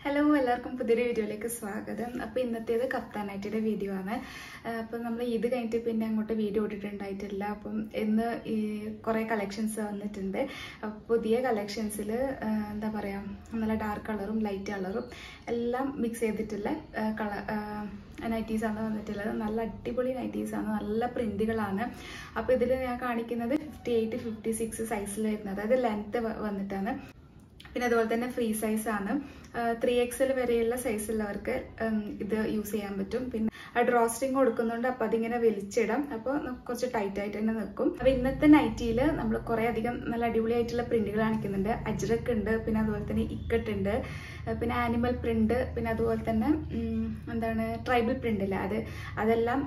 hello എല്ലാവർക്കും പുതിയൊരു വീഡിയോയിലേക്ക് സ്വാഗതം അപ്പോൾ ഇന്നത്തേത് കഫ്താനായിട്ടിയുടെ വീഡിയോ ആണ് അപ്പോൾ നമ്മൾ ഇത് കഴിഞ്ഞിട്ട് പിന്നെ അങ്ങോട്ട് വീഡിയോ ഇട്ടിട്ടുണ്ടായിട്ടില്ല അപ്പം ഇന്ന് ഈ കുറേ കളക്ഷൻസ് വന്നിട്ടുണ്ട് അപ്പോൾ പുതിയ കളക്ഷൻസിൽ എന്താ പറയുക നല്ല ഡാർക്ക് കളറും ലൈറ്റ് കളറും എല്ലാം മിക്സ് ചെയ്തിട്ടുള്ള കളർ നൈറ്റീസാണ് വന്നിട്ടുള്ളത് നല്ല അടിപൊളി നൈറ്റീസാണ് നല്ല പ്രിന്റുകളാണ് അപ്പോൾ ഇതിൽ ഞാൻ കാണിക്കുന്നത് ഫിഫ്റ്റി എയ്റ്റ് ഫിഫ്റ്റി സിക്സ് സൈസിൽ വരുന്നത് അതായത് ലെങ്ത്ത് വന്നിട്ടാണ് പിന്നെ അതുപോലെ തന്നെ ഫ്രീ സൈസ് ആണ് ത്രീ എക്സൽ വരെയുള്ള സൈസ് ഉള്ളവർക്ക് ഇത് യൂസ് ചെയ്യാൻ പറ്റും പിന്നെ ഡ്രോ സ്ട്രിങ് കൊടുക്കുന്നുണ്ട് അപ്പോൾ അതിങ്ങനെ വലിച്ചിടാം അപ്പോൾ കുറച്ച് ടൈറ്റ് ആയിട്ട് തന്നെ നിൽക്കും അപ്പോൾ ഇന്നത്തെ നൈറ്റിയിൽ നമ്മൾ കുറേ അധികം നല്ല അടിപൊളിയായിട്ടുള്ള പ്രിന്റുകൾ കാണിക്കുന്നുണ്ട് അജ്രക്ക് ഉണ്ട് പിന്നെ അതുപോലെ തന്നെ ഇക്കട്ട് ഉണ്ട് പിന്നെ ആനിമൽ പ്രിന്റ് പിന്നെ അതുപോലെ തന്നെ എന്താണ് ട്രൈബൽ പ്രിന്റ് ഇല്ല അത് അതെല്ലാം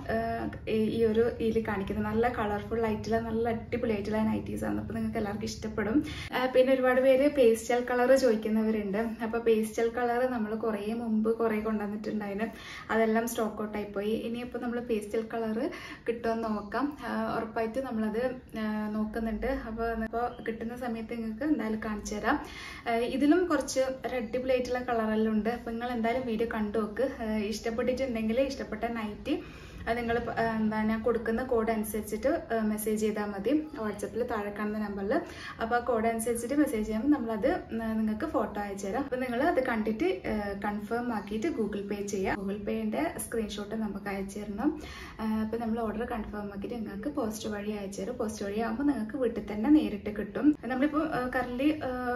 ഈ ഒരു ഇതിൽ കാണിക്കുന്നത് നല്ല കളർഫുൾ ആയിട്ടുള്ള നല്ല അടിപൊളിയായിട്ടുള്ള നൈറ്റീസ് ആണ് അപ്പോൾ നിങ്ങൾക്ക് എല്ലാവർക്കും ഇഷ്ടപ്പെടും പിന്നെ ഒരുപാട് പേര് പേസ്റ്റൽ കളർ ചോദിക്കുന്നവരുണ്ട് അപ്പോൾ പേസ്റ്റൽ കളർ നമ്മൾ കുറേ മുമ്പ് കുറേ കൊണ്ടുവന്നിട്ടുണ്ടായിരുന്നു അതെല്ലാം സ്റ്റോക്ക് ഔട്ട് ആയിപ്പോയി ഇനിയിപ്പോൾ നമ്മൾ പേസ്റ്റൽ കളർ കിട്ടുമെന്ന് നോക്കാം ഉറപ്പായിട്ട് നമ്മളത് നോക്കുന്നുണ്ട് അപ്പോൾ ഇപ്പോൾ കിട്ടുന്ന സമയത്ത് നിങ്ങൾക്ക് എന്തായാലും കാണിച്ചു തരാം ഇതിലും കുറച്ച് ഒരു അടിപൊളിയായിട്ടുള്ള കളറെല്ലാം ഉണ്ട് അപ്പോൾ നിങ്ങൾ എന്തായാലും വീഡിയോ കണ്ടു നോക്ക് ഇഷ്ടപ്പെട്ടിട്ടുണ്ടെങ്കിൽ ഇഷ്ടപ്പെട്ട നൈറ്റ് നിങ്ങൾ എന്താ ഞാൻ കൊടുക്കുന്ന കോഡ് അനുസരിച്ചിട്ട് മെസ്സേജ് ചെയ്താൽ മതി വാട്സപ്പിൽ താഴെ കാണുന്ന നമ്പറിൽ അപ്പോൾ ആ കോഡ് അനുസരിച്ചിട്ട് മെസ്സേജ് ചെയ്യുമ്പോൾ നമ്മളത് നിങ്ങൾക്ക് ഫോട്ടോ അയച്ചു തരാം അപ്പോൾ നിങ്ങൾ അത് കണ്ടിട്ട് കൺഫേം ആക്കിയിട്ട് ഗൂഗിൾ പേ ചെയ്യുക ഗൂഗിൾ പേയുടെ സ്ക്രീൻഷോട്ട് നമുക്ക് അയച്ചു തരണം അപ്പോൾ നമ്മൾ ഓർഡർ കൺഫേം ആക്കിയിട്ട് നിങ്ങൾക്ക് പോസ്റ്റ് വഴി അയച്ചു തരും പോസ്റ്റ് വഴി ആകുമ്പോൾ നിങ്ങൾക്ക് വീട്ടിൽ തന്നെ നേരിട്ട് കിട്ടും നമ്മളിപ്പോൾ കറൻലി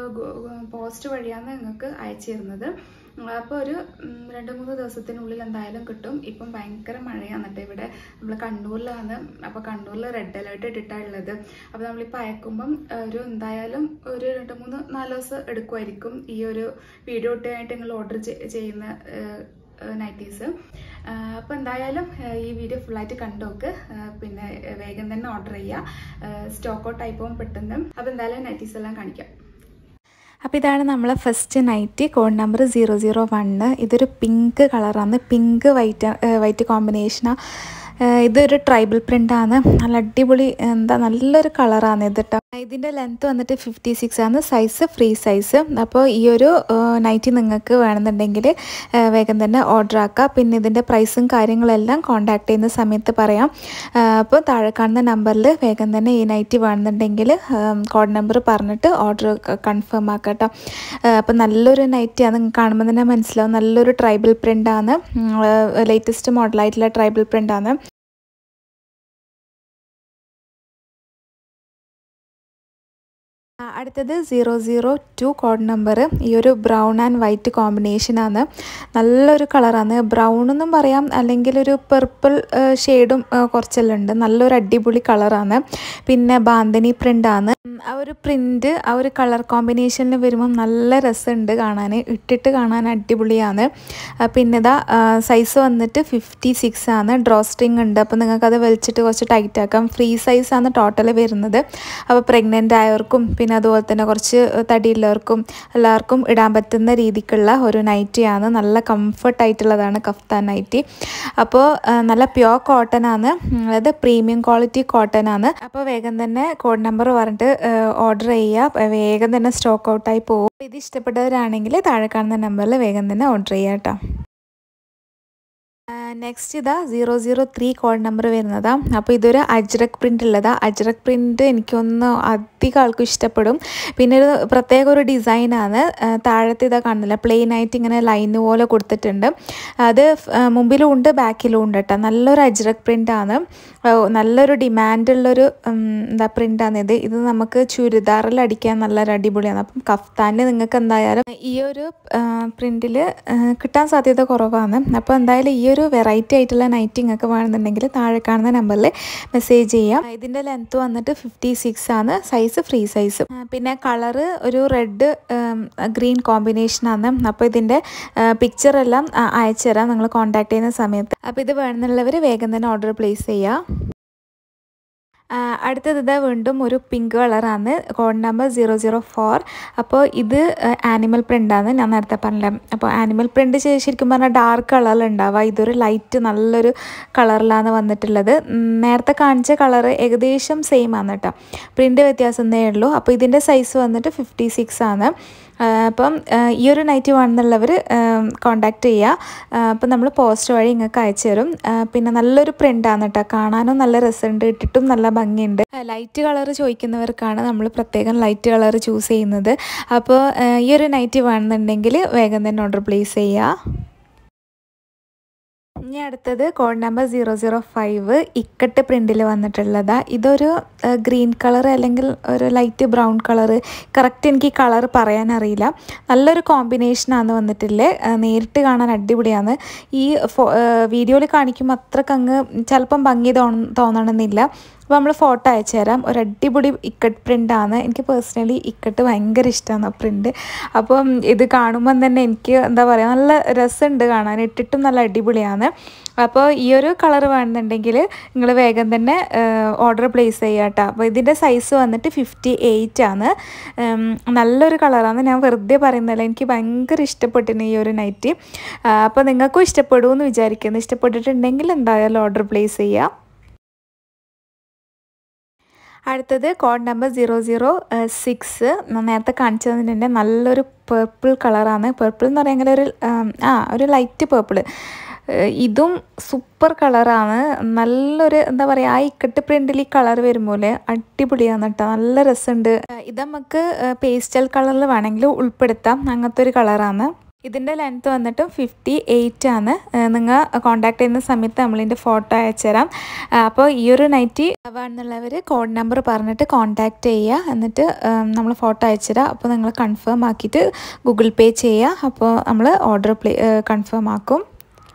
പോസ്റ്റ് വഴിയാണ് നിങ്ങൾക്ക് അയച്ചു തരുന്നത് അപ്പോൾ ഒരു രണ്ട് മൂന്ന് ദിവസത്തിനുള്ളിൽ എന്തായാലും കിട്ടും ഇപ്പം ഭയങ്കര മഴയാണ് കേട്ടോ ഇവിടെ നമ്മൾ കണ്ണൂരിലാണ് അപ്പോൾ കണ്ണൂരിൽ റെഡ് അലേർട്ട് ഇട്ടിട്ടുള്ളത് അപ്പോൾ നമ്മളിപ്പോൾ അയക്കുമ്പം ഒരു എന്തായാലും ഒരു രണ്ട് മൂന്ന് നാല് ദിവസം എടുക്കുമായിരിക്കും ഈ ഒരു വീഡിയോ ഇട്ടായിട്ട് നിങ്ങൾ ഓർഡർ ചെയ്യുന്ന നൈറ്റീസ് അപ്പോൾ എന്തായാലും ഈ വീഡിയോ ഫുള്ളായിട്ട് കണ്ടുനോക്ക് പിന്നെ വേഗം തന്നെ ഓർഡർ ചെയ്യുക സ്റ്റോക്ക് ഔട്ട് ആയിപ്പോവും പെട്ടെന്ന് അപ്പോൾ എന്തായാലും നൈറ്റീസ് എല്ലാം കാണിക്കാം അപ്പോൾ ഇതാണ് നമ്മളെ first night code number zero zero one ഇതൊരു പിങ്ക് കളറാണ് പിങ്ക് വൈറ്റ് വൈറ്റ് കോമ്പിനേഷനാണ് ഇതൊരു ട്രൈബൽ പ്രിൻ്റാണ് നല്ല അടിപൊളി എന്താ നല്ലൊരു കളറാണ് ഇത് കേട്ടോ ഇതിൻ്റെ ലെങ്ത്ത് വന്നിട്ട് ഫിഫ്റ്റി സിക്സ് ആണ് സൈസ് ഫ്രീ സൈസ് അപ്പോൾ ഈ ഒരു നൈറ്റി നിങ്ങൾക്ക് വേണമെന്നുണ്ടെങ്കിൽ വേഗം തന്നെ ഓർഡർ ആക്കുക പിന്നെ ഇതിൻ്റെ പ്രൈസും കാര്യങ്ങളെല്ലാം കോൺടാക്ട് ചെയ്യുന്ന സമയത്ത് പറയാം അപ്പോൾ താഴെ കാണുന്ന നമ്പറിൽ വേഗം തന്നെ ഈ നൈറ്റി വേണമെന്നുണ്ടെങ്കിൽ കോഡ് നമ്പർ പറഞ്ഞിട്ട് ഓർഡർ കൺഫേം ആക്കുക കേട്ടോ അപ്പോൾ നല്ലൊരു നൈറ്റിയാണ് കാണുമ്പോൾ തന്നെ മനസ്സിലാവും നല്ലൊരു ട്രൈബൽ പ്രിൻ്റാണ് ലേറ്റസ്റ്റ് മോഡലായിട്ടുള്ള ട്രൈബൽ പ്രിൻ്റാണ് അടുത്തത് zero zero two code number ഈ ഒരു ബ്രൗൺ ആൻഡ് വൈറ്റ് കോമ്പിനേഷനാണ് നല്ലൊരു കളറാണ് ബ്രൗൺ എന്നും പറയാം അല്ലെങ്കിൽ ഒരു പെർപ്പിൾ ഷെയ്ഡും കുറച്ചെല്ലാം ഉണ്ട് നല്ലൊരു അടിപൊളി കളറാണ് പിന്നെ ബാന്തിനി പ്രിൻ്റാണ് ആ ഒരു പ്രിൻ്റ് ആ ഒരു കളർ കോമ്പിനേഷനിൽ വരുമ്പം നല്ല രസമുണ്ട് കാണാൻ ഇട്ടിട്ട് കാണാൻ അടിപൊളിയാണ് പിന്നെ ഇതാ സൈസ് വന്നിട്ട് ഫിഫ്റ്റി സിക്സ് ആണ് ഡ്രോ സ്ട്രിങ് ഉണ്ട് അപ്പോൾ നിങ്ങൾക്കത് വലിച്ചിട്ട് കുറച്ച് ടൈറ്റ് ആക്കാം ഫ്രീ സൈസാണ് ടോട്ടൽ വരുന്നത് അപ്പോൾ പ്രഗ്നൻ്റ് ആയവർക്കും പിന്നെ അതുപോലെ തന്നെ കുറച്ച് തടിയുള്ളവർക്കും എല്ലാവർക്കും ഇടാൻ പറ്റുന്ന രീതിക്കുള്ള ഒരു നൈറ്റിയാണ് നല്ല കംഫർട്ടായിട്ടുള്ളതാണ് കഫ്താൻ നൈറ്റി അപ്പോൾ നല്ല പ്യോർ കോട്ടൺ ആണ് അതായത് പ്രീമിയം ക്വാളിറ്റി കോട്ടൺ ആണ് അപ്പോൾ വേഗം തന്നെ കോഡ് നമ്പർ പറഞ്ഞിട്ട് ഓർഡർ ചെയ്യുക വേഗം തന്നെ സ്റ്റോക്ക് ഔട്ടായി പോകും ഇത് ഇഷ്ടപ്പെട്ടവരാണെങ്കിൽ താഴെ കാണുന്ന നമ്പറിൽ വേഗം തന്നെ ഓർഡർ ചെയ്യുക കേട്ടോ നെക്സ്റ്റ് ഇതാ zero zero three code number വരുന്നതാണ് അപ്പോൾ ഇതൊരു അജ്രക് പ്രിൻ്റ് ഉള്ളതാണ് അജ്രക് പ്രിൻ്റ് എനിക്കൊന്ന് അധികം ആൾക്കും ഇഷ്ടപ്പെടും പിന്നെ ഒരു പ്രത്യേക ഒരു ഡിസൈനാണ് താഴത്തെ ഇതാ കാണുന്നില്ല പ്ലെയിൻ ആയിട്ട് ഇങ്ങനെ ലൈൻ പോലെ കൊടുത്തിട്ടുണ്ട് അത് മുമ്പിലും ഉണ്ട് ബാക്കിലും ഉണ്ട് കേട്ടോ നല്ലൊരു അജ്രക് പ്രിൻ്റാണ് നല്ലൊരു ഡിമാൻഡുള്ളൊരു എന്താ പ്രിൻ്റാണ് ഇത് ഇത് നമുക്ക് ചുരിദാറിൽ അടിക്കാൻ നല്ലൊരു അടിപൊളിയാണ് അപ്പം കഫ്താനിൽ നിങ്ങൾക്ക് എന്തായാലും ഈ ഒരു പ്രിൻറ്റിൽ കിട്ടാൻ സാധ്യത കുറവാണ് അപ്പോൾ എന്തായാലും ഈ ഒരു വെറൈറ്റി ആയിട്ടുള്ള നൈറ്റി നിങ്ങൾക്ക് വേണമെന്നുണ്ടെങ്കിൽ താഴെ കാണുന്ന നമ്പറിൽ മെസ്സേജ് ചെയ്യാം ഇതിൻ്റെ ലെങ്ത്ത് വന്നിട്ട് ഫിഫ്റ്റി സിക്സ് ആണ് സൈസ് ഫ്രീ സൈസ് പിന്നെ കളറ് ഒരു റെഡ് ഗ്രീൻ കോമ്പിനേഷനാണ് അപ്പോൾ ഇതിൻ്റെ പിക്ചർ എല്ലാം അയച്ചു തരാം നിങ്ങൾ കോൺടാക്ട് ചെയ്യുന്ന സമയത്ത് അപ്പോൾ ഇത് വേണമെന്നുള്ളവർ വേഗം തന്നെ ഓർഡർ പ്ലേസ് ചെയ്യുക അടുത്തത് ഇതാ വീണ്ടും ഒരു പിങ്ക് കളറാണ് code number zero zero four അപ്പോൾ ഇത് ആനിമൽ പ്രിൻ്റാണ് ഞാൻ നേരത്തെ പറഞ്ഞില്ല അപ്പോൾ ആനിമൽ പ്രിൻ്റ് ശരിക്കും പറഞ്ഞാൽ ഡാർക്ക് കളറിലുണ്ടാവുക ഇതൊരു ലൈറ്റ് നല്ലൊരു കളറിലാണ് വന്നിട്ടുള്ളത് നേരത്തെ കാണിച്ച കളർ ഏകദേശം സെയിം ആണ് കേട്ടോ പ്രിൻ്റ് വ്യത്യാസം ഉള്ളൂ അപ്പോൾ ഇതിൻ്റെ സൈസ് വന്നിട്ട് ഫിഫ്റ്റി സിക്സ് ആണ് അപ്പം ഈ ഒരു നൈറ്റ് വേണമെന്നുള്ളവർ കോണ്ടാക്ട് ചെയ്യുക അപ്പം നമ്മൾ പോസ്റ്റ് വഴി നിങ്ങൾക്ക് അയച്ചു തരും പിന്നെ നല്ലൊരു പ്രിൻ്റാണ് കേട്ടോ കാണാനും നല്ല രസമുണ്ട് ഇട്ടിട്ടും നല്ല ഭംഗിയുണ്ട് ലൈറ്റ് കളർ ചോദിക്കുന്നവർക്കാണ് നമ്മൾ പ്രത്യേകം ലൈറ്റ് കളർ ചൂസ് ചെയ്യുന്നത് അപ്പോൾ ഈ ഒരു നൈറ്റ് വേണമെന്നുണ്ടെങ്കിൽ വേഗം തന്നെ ഓർഡർ പ്ലേസ് ചെയ്യുക ഇനി അടുത്തത് code number zero zero five ikat പ്രിൻറ്റിൽ വന്നിട്ടുള്ളതാ ഇതൊരു ഗ്രീൻ കളർ അല്ലെങ്കിൽ ഒരു ലൈറ്റ് ബ്രൗൺ കളർ കറക്റ്റ് എനിക്ക് ഈ കളർ പറയാൻ അറിയില്ല നല്ലൊരു കോമ്പിനേഷനാണ് വന്നിട്ടില്ലേ നേരിട്ട് കാണാൻ അടിപൊളിയാണ് ഈ ഫോ വീഡിയോയിൽ കാണിക്കുമ്പോൾ അത്രക്ക് അങ്ങ് ചിലപ്പം ഭംഗി തോന്ന തോന്നണമെന്നില്ല അപ്പോൾ നമ്മൾ ഫോട്ടോ അയച്ചു തരാം ഒരു അടിപൊളി ഇക്കട്ട് പ്രിൻ്റാണ് എനിക്ക് പേഴ്സണലി ഇക്കട്ട് ഭയങ്കര ഇഷ്ടമാണ് ആ പ്രിൻ്റ് അപ്പം ഇത് കാണുമ്പം തന്നെ എനിക്ക് എന്താ പറയുക നല്ല രസമുണ്ട് കാണാൻ ഇട്ടിട്ടും നല്ല അടിപൊളിയാണ് അപ്പോൾ ഈ ഒരു കളർ വേണമെന്നുണ്ടെങ്കിൽ നിങ്ങൾ വേഗം തന്നെ ഓർഡർ പ്ലേസ് ചെയ്യുക കേട്ടോ അപ്പോൾ ഇതിൻ്റെ സൈസ് വന്നിട്ട് ഫിഫ്റ്റി എയ്റ്റ് ആണ് നല്ലൊരു കളറാണ് ഞാൻ വെറുതെ പറയുന്നില്ല എനിക്ക് ഭയങ്കര ഇഷ്ടപ്പെട്ടിന് ഈ ഒരു നൈറ്റ് അപ്പോൾ നിങ്ങൾക്കും ഇഷ്ടപ്പെടുമെന്ന് വിചാരിക്കുന്നു ഇഷ്ടപ്പെട്ടിട്ടുണ്ടെങ്കിൽ എന്തായാലും ഓർഡർ പ്ലേസ് ചെയ്യുക അടുത്തത് code number zero zero six നേരത്തെ കാണിച്ചു തന്നിട്ടുണ്ട് നല്ലൊരു പേർപ്പിൾ കളറാണ് പേർപ്പിൾ എന്ന് പറയുമെങ്കിൽ ഒരു ആ ഒരു ലൈറ്റ് പേർപ്പിൾ ഇതും സൂപ്പർ കളറാണ് നല്ലൊരു എന്താ പറയുക ആ ഇക്കട്ട് പ്രിൻറ്റിൽ ഈ കളർ വരുമ്പോൾ അടിപൊളിയാണ് കേട്ടോ നല്ല രസമുണ്ട് ഇത് നമുക്ക് പേസ്റ്റൽ കളറിൽ വേണമെങ്കിൽ ഉൾപ്പെടുത്താം അങ്ങനത്തെ ഒരു കളറാണ് ഇതിൻ്റെ ലെങ്ത്ത് വന്നിട്ട് ഫിഫ്റ്റി എയ്റ്റ് ആണ് നിങ്ങൾ കോൺടാക്ട് ചെയ്യുന്ന സമയത്ത് നമ്മളിതിൻ്റെ ഫോട്ടോ അയച്ചു തരാം അപ്പോൾ ഈ ഒരു നൈറ്റി വേണമെന്നുള്ളവർ കോഡ് നമ്പർ പറഞ്ഞിട്ട് കോൺടാക്റ്റ് ചെയ്യുക എന്നിട്ട് നമ്മൾ ഫോട്ടോ അയച്ചു തരാം അപ്പോൾ നിങ്ങൾ കൺഫേം ആക്കിയിട്ട് ഗൂഗിൾ പേ ചെയ്യുക അപ്പോൾ നമ്മൾ ഓർഡർ പ്ലേ കൺഫേം ആക്കും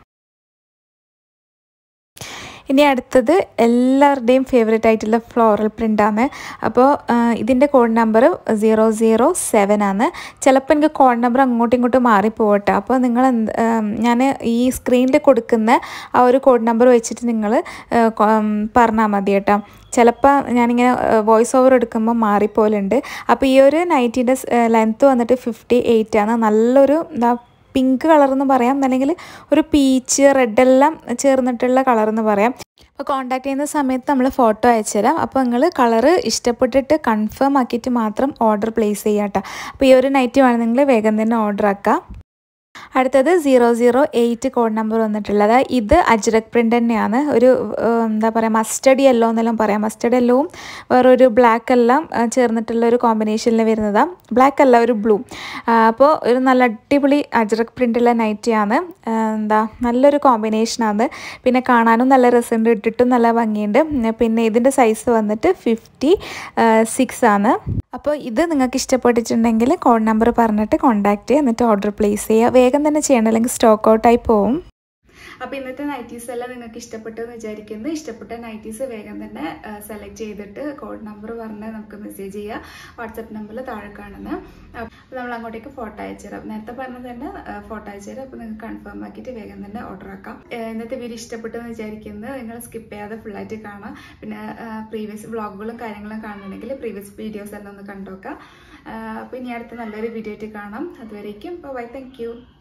ഇനി അടുത്തത് എല്ലാവരുടെയും ഫേവറേറ്റ് ആയിട്ടുള്ള ഫ്ലോറൽ പ്രിൻ്റാണ് അപ്പോൾ ഇതിൻ്റെ code number zero zero seven ആണ് ചിലപ്പോൾ എനിക്ക് കോഡ് നമ്പർ അങ്ങോട്ടും ഇങ്ങോട്ടും മാറിപ്പോകട്ടെ അപ്പോൾ നിങ്ങൾ എന്ത് ഞാൻ ഈ സ്ക്രീനിൽ കൊടുക്കുന്ന ആ ഒരു കോഡ് നമ്പർ വെച്ചിട്ട് നിങ്ങൾ പറഞ്ഞാൽ മതി കേട്ടോ ചിലപ്പോൾ ഞാനിങ്ങനെ വോയിസ് ഓവർ എടുക്കുമ്പോൾ മാറിപ്പോലുണ്ട് അപ്പോൾ ഈ ഒരു നൈറ്റിൻ്റെ ലെങ്ത്ത് വന്നിട്ട് ഫിഫ്റ്റി എയ്റ്റ് ആണ് നല്ലൊരു എന്താ പിങ്ക് കളർ എന്ന് പറയാം അല്ലെങ്കിൽ ഒരു പീച്ച് റെഡ് എല്ലാം ചേർന്നിട്ടുള്ള കളർ എന്ന് പറയാം അപ്പോൾ കോൺടാക്ട് ചെയ്യുന്ന സമയത്ത് നമ്മൾ ഫോട്ടോ അയച്ചു തരാം അപ്പോൾ നിങ്ങൾ കളറ് ഇഷ്ടപ്പെട്ടിട്ട് കൺഫേം ആക്കിയിട്ട് മാത്രം ഓർഡർ പ്ലേസ് ചെയ്യാം കേട്ടോ അപ്പോൾ ഈ ഒരു നൈറ്റ് വേണമെങ്കിൽ വേഗം തന്നെ ഓർഡർ ആക്കാം അടുത്തത് zero zero eight code number വന്നിട്ടുള്ളത് ഇത് അജ്രക് പ്രിൻ്റ് തന്നെയാണ് ഒരു എന്താ പറയുക മസ്റ്റഡ് യെല്ലോ എന്നെല്ലാം പറയാം മസ്റ്റഡ് യെല്ലോവും വേറൊരു ബ്ലാക്ക് എല്ലാം ചേർന്നിട്ടുള്ള ഒരു കോമ്പിനേഷനിൽ വരുന്നതാണ് ബ്ലാക്ക് അല്ല ഒരു ബ്ലൂ അപ്പോൾ ഒരു നല്ല അടിപൊളി അജ്രക് പ്രിൻ്റുള്ള നൈറ്റിയാണ് എന്താ നല്ലൊരു കോമ്പിനേഷനാണ് പിന്നെ കാണാനും നല്ല രസമുണ്ട് ഇട്ടിട്ടും നല്ല ഭംഗിയുണ്ട് പിന്നെ ഇതിൻ്റെ സൈസ് വന്നിട്ട് ഫിഫ്റ്റി സിക്സ് ആണ് അപ്പോൾ ഇത് നിങ്ങൾക്ക് ഇഷ്ടപ്പെട്ടിട്ടുണ്ടെങ്കിൽ കോഡ് നമ്പർ പറഞ്ഞിട്ട് കോൺടാക്റ്റ് ചെയ്യുക എന്നിട്ട് ഓർഡർ പ്ലേസ് ചെയ്യുക വേഗം തന്നെ ചെയ്യണം അല്ലെങ്കിൽ സ്റ്റോക്ക് ഔട്ടായി പോവും അപ്പോൾ ഇന്നത്തെ നൈറ്റീസ് എല്ലാം നിങ്ങൾക്ക് ഇഷ്ടപ്പെട്ടു എന്ന് വിചാരിക്കുന്നു ഇഷ്ടപ്പെട്ട നൈറ്റീസ് വേഗം തന്നെ സെലക്ട് ചെയ്തിട്ട് കോഡ് നമ്പർ പറഞ്ഞ് നമുക്ക് മെസ്സേജ് ചെയ്യുക വാട്സപ്പ് നമ്പറിൽ താഴെ കാണുന്ന അപ്പോൾ നമ്മൾ അങ്ങോട്ടേക്ക് ഫോട്ടോ അയച്ചു തരാം നേരത്തെ പറഞ്ഞത് തന്നെ ഫോട്ടോ അയച്ചു തരാം അപ്പോൾ നിങ്ങൾക്ക് കൺഫേം ആക്കിയിട്ട് വേഗം തന്നെ ഓർഡർ ആക്കാം ഇന്നത്തെ വീഡിയോ ഇഷ്ടപ്പെട്ടു എന്ന് വിചാരിക്കുന്നത് നിങ്ങൾ സ്കിപ്പ് ചെയ്യാതെ ഫുള്ളായിട്ട് കാണാം പിന്നെ പ്രീവിയസ് വ്ളോഗുകളും കാര്യങ്ങളും കാണുന്നുണ്ടെങ്കിൽ പ്രീവിയസ് വീഡിയോസ് എല്ലാം ഒന്ന് കണ്ടുനോക്കാം അപ്പോൾ ഇനി അടുത്ത നല്ലൊരു വീഡിയോ ആയിട്ട് കാണാം അതുവരേക്കും ബൈ താങ്ക്